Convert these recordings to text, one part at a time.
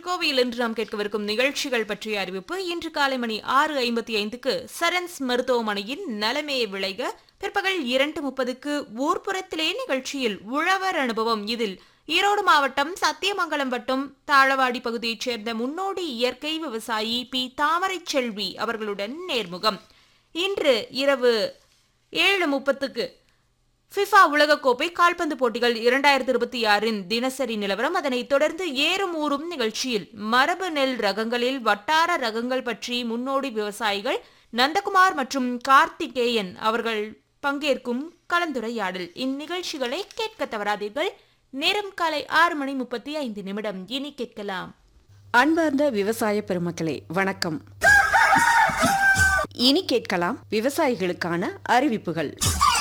கோவையில் இன்று நாம் கேட்கவிருக்கும் நிகழ்ச்சிகள் பற்றிய அறிவிப்பு இன்று காலை மணி ஆறு ஐம்பத்தி ஐந்துக்கு சரன்ஸ் மருத்துவமனையின் நலமே விளைக பிற்பகல் இரண்டு முப்பதுக்கு ஊர்ப்புறத்திலே நிகழ்ச்சியில் உழவர் அனுபவம் இதில் ஈரோடு மாவட்டம் சத்தியமங்கலம் வட்டம் தாழவாடி பகுதியைச் சேர்ந்த முன்னோடி இயற்கை விவசாயி பி தாமரை செல்வி அவர்களுடன் நேர்முகம் இன்று இரவு ஏழு முப்பத்துக்கு ஃபிஃபா உலகக்கோப்பை கால்பந்து போட்டிகள் இரண்டாயிரத்தி இருபத்தி ஆறின் தினசரி நிலவரம் அதனைத் தொடர்ந்து ஏறும் ஊறும் நிகழ்ச்சியில் மரபு நெல் ரகங்களில் வட்டார ரகங்கள் பற்றி முன்னோடி விவசாயிகள் நந்தகுமார் மற்றும் கார்த்திகேயன் அவர்கள் பங்கேற்கும் கலந்துரையாடல் இந்நிகழ்ச்சிகளை கேட்க தவறாதீர்கள் நேரம் காலை ஆறு மணி முப்பத்தி ஐந்து நிமிடம் இனி கேட்கலாம் அன்பார்ந்த விவசாய பெருமக்களே வணக்கம் இனி கேட்கலாம் விவசாயிகளுக்கான அறிவிப்புகள்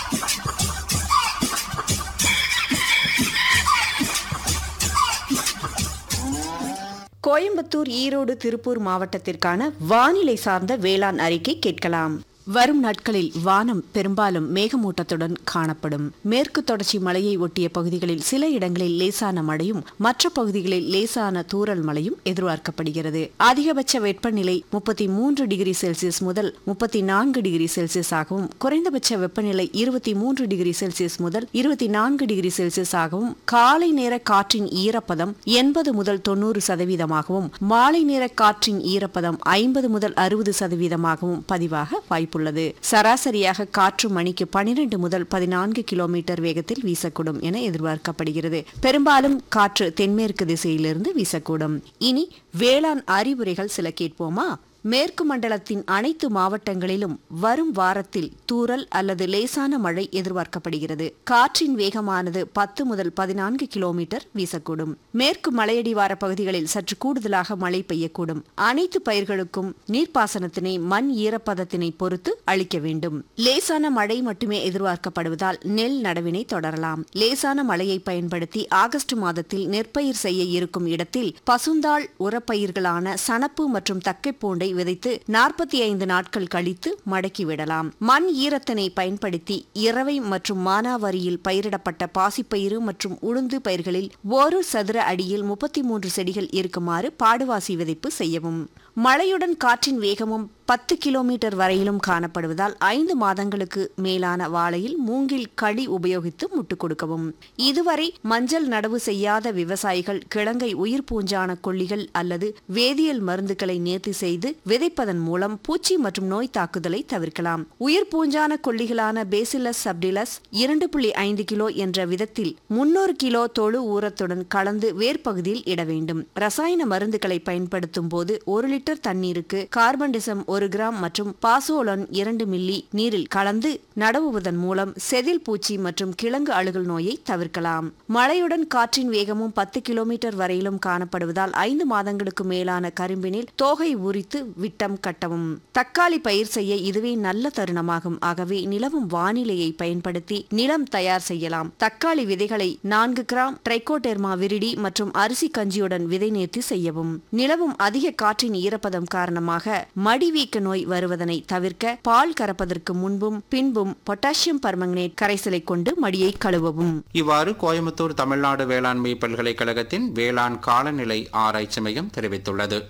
கோயம்புத்தூர் ஈரோடு திருப்பூர் மாவட்டத்திற்கான வானிலை சார்ந்த வேளாண் அறிக்கை கேட்கலாம் வரும் நாட்களில் வானம் பெரும்பாலும் மேகமூட்டத்துடன் காணப்படும் மேற்கு தொடர்ச்சி மலையை ஒட்டிய பகுதிகளில் சில இடங்களில் லேசான மழையும் மற்ற பகுதிகளில் லேசான தூறல் மழையும் எதிர்பார்க்கப்படுகிறது அதிகபட்ச வெப்பநிலை முப்பத்தி மூன்று டிகிரி செல்சியஸ் முதல் முப்பத்தி நான்கு டிகிரி செல்சியஸ் ஆகவும் குறைந்தபட்ச வெப்பநிலை இருபத்தி மூன்று டிகிரி செல்சியஸ் முதல் இருபத்தி நான்கு டிகிரி செல்சியஸ் ஆகவும் காலை நேர காற்றின் ஈரப்பதம் எண்பது முதல் தொண்ணூறு சதவீதமாகவும் மாலை நேர காற்றின் ஈரப்பதம் ஐம்பது முதல் அறுபது சதவீதமாகவும் பதிவாக வாய்ப்புள்ளது சராசரியாக காற்று மணிக்கு பனிரெண்டு முதல் பதினான்கு கிலோமீட்டர் வேகத்தில் வீசக்கூடும் என எதிர்பார்க்கப்படுகிறது பெரும்பாலும் காற்று தென்மேற்கு திசையிலிருந்து வீசக்கூடும் இனி வேளாண் அறிவுரைகள் சில கேட்போமா மேற்கு மண்டலத்தின் அனைத்து மாவட்டங்களிலும் வரும் வாரத்தில் தூறல் அல்லது லேசான மழை எதிர்பார்க்கப்படுகிறது காற்றின் வேகமானது பத்து முதல் பதினான்கு கிலோமீட்டர் வீசக்கூடும் மேற்கு மலையடிவார பகுதிகளில் சற்று கூடுதலாக மழை பெய்யக்கூடும் அனைத்து பயிர்களுக்கும் நீர்ப்பாசனத்தினை மண் ஈரப்பதத்தினை பொறுத்து அளிக்க வேண்டும் லேசான மழை மட்டுமே எதிர்பார்க்கப்படுவதால் நெல் நடவினை தொடரலாம் லேசான மழையை பயன்படுத்தி ஆகஸ்ட் மாதத்தில் நெற்பயிர் செய்ய இருக்கும் இடத்தில் பசுந்தாள் உரப்பயிர்களான சணப்பு மற்றும் தக்கை பூண்டை விதைத்து நாற்பத்தி ஐந்து நாட்கள் கழித்து மடக்கி விடலாம் மண் ஈரத்தினை பயன்படுத்தி இரவை மற்றும் மானாவாரியில் பயிரிடப்பட்ட பாசிப்பயிறு மற்றும் உளுந்து பயிர்களில் ஒரு சதுர அடியில் முப்பத்தி மூன்று செடிகள் இருக்குமாறு பாடுவாசி விதைப்பு செய்யவும் மழையுடன் காற்றின் வேகமும் பத்து கிலோமீட்டர் வரையிலும் காணப்படுவதால் ஐந்து மாதங்களுக்கு மேலான வாழையில் மூங்கில் களி உபயோகித்து முட்டு கொடுக்கவும் இதுவரை மஞ்சள் நடவு செய்யாத விவசாயிகள் கிழங்கை உயிர் பூஞ்சான கொல்லிகள் அல்லது வேதியியல் மருந்துகளை நேர்த்தி செய்து விதைப்பதன் மூலம் பூச்சி மற்றும் நோய் தாக்குதலை தவிர்க்கலாம் உயிர் பூஞ்சான கொல்லிகளான பேசிலஸ் சப்டிலஸ் இரண்டு புள்ளி ஐந்து கிலோ என்ற விதத்தில் முன்னூறு கிலோ தொழு ஊரத்துடன் கலந்து வேர்ப்பகுதியில் இட வேண்டும் ரசாயன மருந்துகளை பயன்படுத்தும் போது ஒரு லிட்டர் தண்ணீருக்கு கார்பன் டிசம் ஒரு கிராம் மற்றும் பாசோலன் இரண்டு மில்லி நீரில் கலந்து நடவுவதன் மூலம் செதில் பூச்சி மற்றும் கிழங்கு அழுகல் நோயை தவிர்க்கலாம் மழையுடன் காற்றின் வேகமும் பத்து கிலோமீட்டர் வரையிலும் காணப்படுவதால் ஐந்து மாதங்களுக்கு மேலான கரும்பினில் தோகை உரித்து விட்டம் கட்டவும் தக்காளி பயிர் செய்ய இதுவே நல்ல தருணமாகும் ஆகவே நிலவும் வானிலையை பயன்படுத்தி நிலம் தயார் செய்யலாம் தக்காளி விதைகளை நான்கு கிராம் ட்ரைகோடெர்மா விரிடி மற்றும் அரிசி கஞ்சியுடன் விதை நேர்த்தி செய்யவும் நிலவும் அதிக காற்றின் ஈரப்பதம் காரணமாக மடிவீக்க நோய் வருவதனை தவிர்க்க பால் கறப்பதற்கு முன்பும் பின்பும் பொட்டாசியம் பர்மங்கனேட் கரைசலை கொண்டு மடியை கழுவவும் இவ்வாறு கோயம்புத்தூர் தமிழ்நாடு வேளாண்மை பல்கலைக்கழகத்தின் வேளாண் காலநிலை ஆராய்ச்சி மையம் தெரிவித்துள்ளது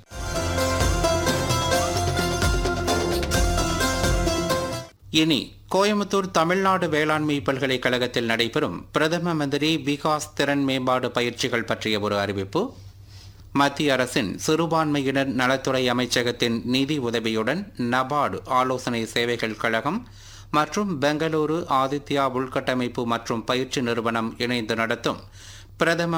இனி கோயம்புத்தூர் தமிழ்நாடு வேளாண்மை பல்கலைக்கழகத்தில் நடைபெறும் பிரதம மந்திரி விகாஸ் திறன் மேம்பாடு பயிற்சிகள் பற்றிய ஒரு அறிவிப்பு மத்திய அரசின் சிறுபான்மையினர் நலத்துறை அமைச்சகத்தின் நிதி உதவியுடன் நபார்டு ஆலோசனை சேவைகள் கழகம் மற்றும் பெங்களூரு ஆதித்யா உள்கட்டமைப்பு மற்றும் பயிற்சி நிறுவனம் இணைந்து நடத்தும் பிரதம